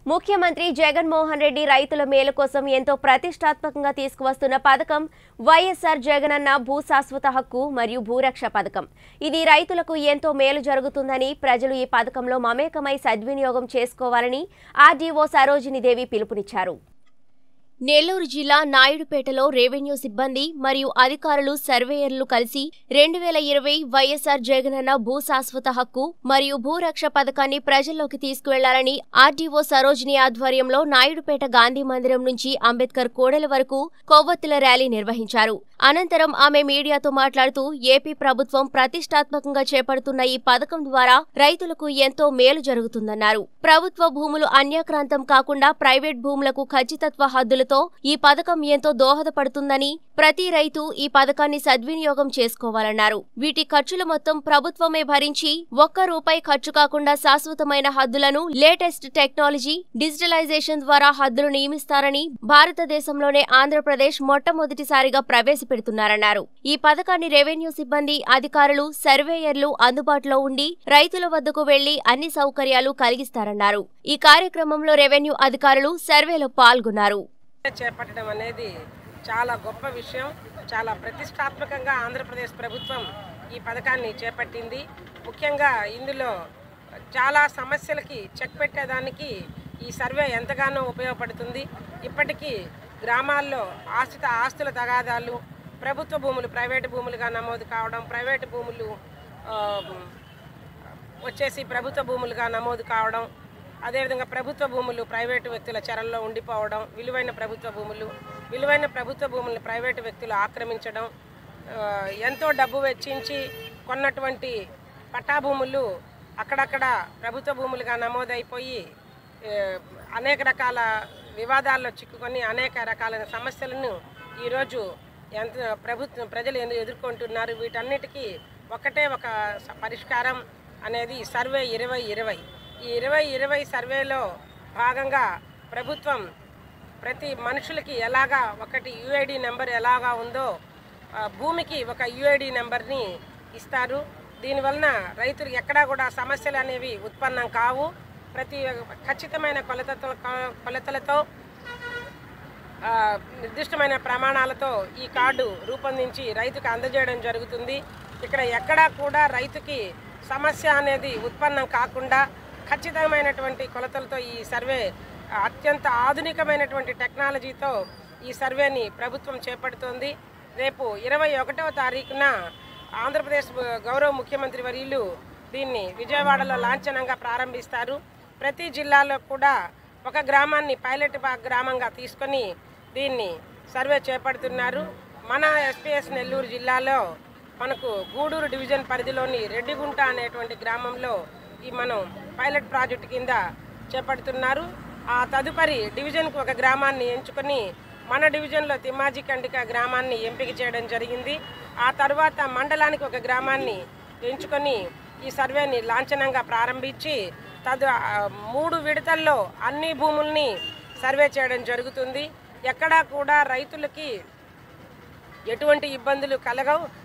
ముఖ్యమంత్రి జగన్మోహన్ రెడ్డి రైతుల మేలు కోసం ఎంతో ప్రతిష్టాత్మకంగా తీసుకువస్తున్న పథకం వైఎస్ఆర్ జగనన్న భూ శాశ్వత హక్కు మరియు భూరక్ష పథకం ఇది రైతులకు ఎంతో మేలు జరుగుతుందని ప్రజలు ఈ పథకంలో మమేకమై సద్వినియోగం చేసుకోవాలని ఆర్డీఓ సరోజిని దేవి పిలుపునిచ్చారు నెల్లూరు జిల్లా నాయుడుపేటలో రెవెన్యూ సిబ్బంది మరియు అధికారులు సర్వేయర్లు కలిసి రెండు వేల ఇరవై వైఎస్ఆర్ జగనన్న భూ శాశ్వత హక్కు మరియు భూరక్ష పథకాన్ని ప్రజల్లోకి తీసుకువెళ్లాలని ఆర్డీఓ సరోజిని ఆధ్వర్యంలో నాయుడుపేట గాంధీ మందిరం నుంచి అంబేద్కర్ కోడెల వరకు కొవ్వొత్తుల ర్యాలీ నిర్వహించారు అనంతరం ఆమె మీడియాతో మాట్లాడుతూ ఏపీ ప్రభుత్వం ప్రతిష్టాత్మకంగా చేపడుతున్న ఈ పథకం ద్వారా రైతులకు ఎంతో మేలు జరుగుతుందన్నారు ప్రభుత్వ భూములు అన్యాక్రాంతం కాకుండా ప్రైవేట్ భూములకు ఖచ్చితత్వ హద్దులతో ఈ పథకం ఎంతో దోహదపడుతుందని ప్రతి రైతు ఈ పథకాన్ని సద్వినియోగం చేసుకోవాలన్నారు వీటి ఖర్చులు మొత్తం ప్రభుత్వమే భరించి ఒక్క రూపాయి ఖర్చు కాకుండా శాశ్వతమైన హద్దులను లేటెస్ట్ టెక్నాలజీ డిజిటలైజేషన్ ద్వారా హద్దులు నియమిస్తారని భారతదేశంలోనే ఆంధ్రప్రదేశ్ మొట్టమొదటిసారిగా ప్రవేశపెడుతున్నారన్నారు ఈ పథకాన్ని రెవెన్యూ సిబ్బంది అధికారులు సర్వేయర్లు అందుబాటులో ఉండి రైతుల వద్దకు వెళ్లి అన్ని సౌకర్యాలు కలిగిస్తారన్నారు ఈ కార్యక్రమంలో రెవెన్యూ అధికారులు సర్వేలో పాల్గొన్నారు చేపట్టడం అనేది చాలా గొప్ప విషయం చాలా ప్రతిష్టాత్మకంగా ఆంధ్రప్రదేశ్ ప్రభుత్వం ఈ పథకాన్ని చేపట్టింది ముఖ్యంగా ఇందులో చాలా సమస్యలకి చెక్ పెట్టేదానికి ఈ సర్వే ఎంతగానో ఉపయోగపడుతుంది ఇప్పటికీ గ్రామాల్లో ఆశ్రిత ఆస్తుల తగాదాలు ప్రభుత్వ భూములు ప్రైవేటు భూములుగా నమోదు కావడం ప్రైవేటు భూములు ఆ, వచ్చేసి ప్రభుత్వ భూములుగా నమోదు కావడం అదేవిధంగా ప్రభుత్వ భూములు ప్రైవేటు వ్యక్తుల చెరల్లో ఉండిపోవడం విలువైన ప్రభుత్వ భూములు విలువైన ప్రభుత్వ భూములను ప్రైవేటు వ్యక్తులు ఆక్రమించడం ఆ, ఎంతో డబ్బు వెచ్చించి కొన్నటువంటి పట్టా భూములు అక్కడక్కడ ప్రభుత్వ భూములుగా నమోదైపోయి ఏ, అనేక రకాల వివాదాల్లో చిక్కుకొని అనేక రకాలైన సమస్యలను ఈరోజు ఎంత ప్రభుత్వం ప్రజలు ఎదు- ఎదుర్కొంటున్నారు వీటన్నిటికీ ఒకటే ఒక స- పరిష్కారం అనేది సర్వే ఇరవై ఇరవై ఈ ఇరవై ఇరవై సర్వేలో భాగంగా ప్రభుత్వం ప్రతి మనుషులకి ఎలాగా ఒకటి యుఐడి నెంబర్ ఎలాగా ఉందో ఆ, భూమికి ఒక యుఐడి నెంబర్ని ఇస్తారు దీనివలన రైతులు ఎక్కడా కూడా సమస్యలు అనేవి ఉత్పన్నం కావు ప్రతి ఖచ్చితమైన కొలతతో కొలతలతో ఆ, నిర్దిష్టమైన ప్రమాణాలతో ఈ కార్డు రూపొందించి రైతుకు అందజేయడం జరుగుతుంది ఇక్కడ ఎక్కడా కూడా రైతుకి సమస్య అనేది ఉత్పన్నం కాకుండా ఖచ్చితమైనటువంటి కొలతలతో ఈ సర్వే అత్యంత ఆధునికమైనటువంటి టెక్నాలజీతో ఈ సర్వేని ప్రభుత్వం చేపడుతోంది రేపు ఇరవై ఒకటవ తారీఖున ఆంధ్రప్రదేశ్ గౌరవ ముఖ్యమంత్రి వర్యులు దీన్ని విజయవాడలో లాంఛనంగా ప్రారంభిస్తారు ప్రతి జిల్లాలో కూడా ఒక గ్రామాన్ని పైలట్ బా- గ్రామంగా తీసుకొని దీన్ని సర్వే చేపడుతున్నారు మన ఎస్పీఎస్ నెల్లూరు జిల్లాలో మనకు గూడూరు డివిజన్ పరిధిలోని రెడ్డిగుంట అనేటువంటి గ్రామంలో ఈ మనం పైలట్ ప్రాజెక్టు కింద చేపడుతున్నారు ఆ తదుపరి డివిజన్కు ఒక గ్రామాన్ని ఎంచుకొని మన డివిజన్లో తిమ్మాజీ కండిక గ్రామాన్ని ఎంపిక చేయడం జరిగింది ఆ తర్వాత మండలానికి ఒక గ్రామాన్ని ఎంచుకొని ఈ సర్వేని లాంఛనంగా ప్రారంభించి తదు ఆ, మూడు విడతల్లో అన్ని భూముల్ని సర్వే చేయడం జరుగుతుంది ఎక్కడా కూడా రైతులకి ఎటువంటి ఇబ్బందులు కలగవు